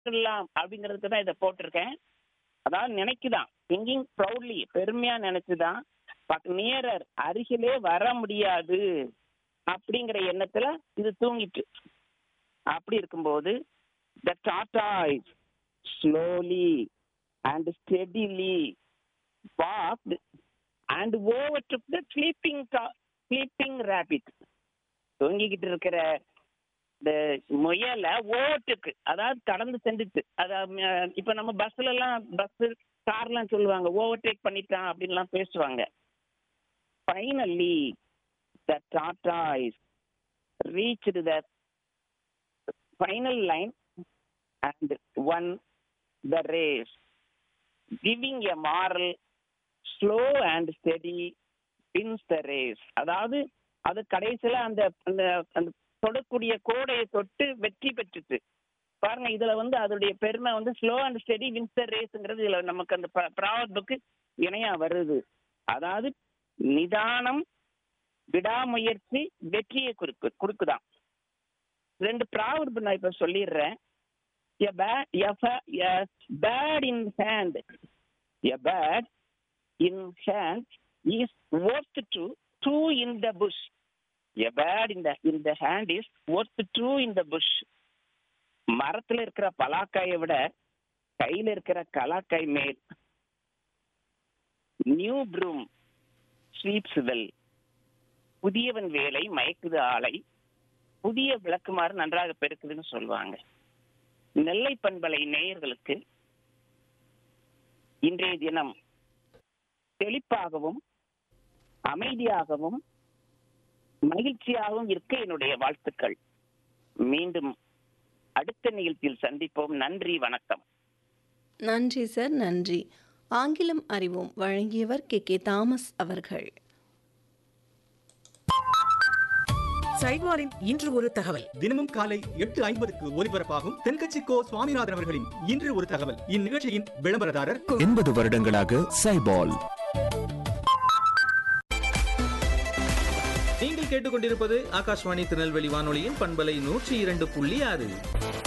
பார்க்கலாம் அப்படிங்கிறதுக்கு தான் இதை போட்டிருக்கேன் அதாவது நினைக்குதான் திங்கிங் ப்ரௌட்லி பெருமையா நினைச்சுதான் நியரர் அருகிலே வர முடியாது அப்படிங்கிற எண்ணத்துல இது தூங்கிட்டு அப்படி இருக்கும்போது the tortoise slowly and steadily walked and over to the sleeping sleeping rabbit தூங்கிக்கிட்டு இருக்கிற இந்த முயலை ஓட்டுக்கு அதாவது கடந்து சென்றுச்சு அதாவது அஹ், இப்ப நம்ம பஸ்ல எல்லாம் பஸ் கார்லாம் சொல்லுவாங்க ஓவர்டேக் பண்ணிட்டான் அப்படின்லாம் பேசுவாங்க ஃபைனலி த டாடா is reached the final line and won the race giving a moral slow and steady wins the race அதாவது அது கடைசியில அந்த அந்த அந்த தொடக்கூடிய கோடையை தொட்டு வெற்றி பெற்றுச்சு பாருங்க இதுல வந்து அதோடைய பெருமை வந்து slow and steady wins the ரேஸ்ங்கிறது இதுல நமக்கு அந்த ப்ராவர்புக்கு இணையா வருது அதாவது நிதானம் விடாமுயற்சி வெற்றியை குறுக்கு குறுக்குதான் ரெண்டு ப்ராவர்பு நான் இப்ப சொல்லிடுறேன் a bad a, fa- a bad in hand a bad in hand is worth to two in the bush a bad in the in the hand is worth two in the bush மரத்துல இருக்கிற பலாக்காயை விட கையில இருக்கிற கலாக்காய் மேல் new broom sweeps well புதியவன் வேலை மயக்குது ஆலை புதிய விளக்குமாறு நன்றாக பெருக்குதுன்னு சொல்லுவாங்க நெல்லை பண்பலை நேயர்களுக்கு இன்றைய தினம் செழிப்பாகவும் அமைதியாகவும் மகிழ்ச்சியாகவும் இருக்க என்னுடைய வாழ்த்துக்கள் மீண்டும் அடுத்த நிகழ்ச்சியில் சந்திப்போம் நன்றி வணக்கம் நன்றி சார் நன்றி ஆங்கிலம் அறிவோம் வழங்கியவர் கே கே தாமஸ் அவர்கள் சைட்வாரின் இன்று ஒரு தகவல் தினமும் காலை எட்டு ஐம்பதுக்கு ஒலிபரப்பாகும் தென்கட்சி கோ சுவாமிநாதன் அவர்களின் இன்று ஒரு தகவல் இந்நிகழ்ச்சியின் விளம்பரதாரர் எண்பது வருடங்களாக சைபால் நீங்கள் கேட்டுக்கொண்டிருப்பது ஆகாஷ்வாணி திருநெல்வேலி வானொலியின் பண்பலை நூற்றி இரண்டு புள்ளி ஆறு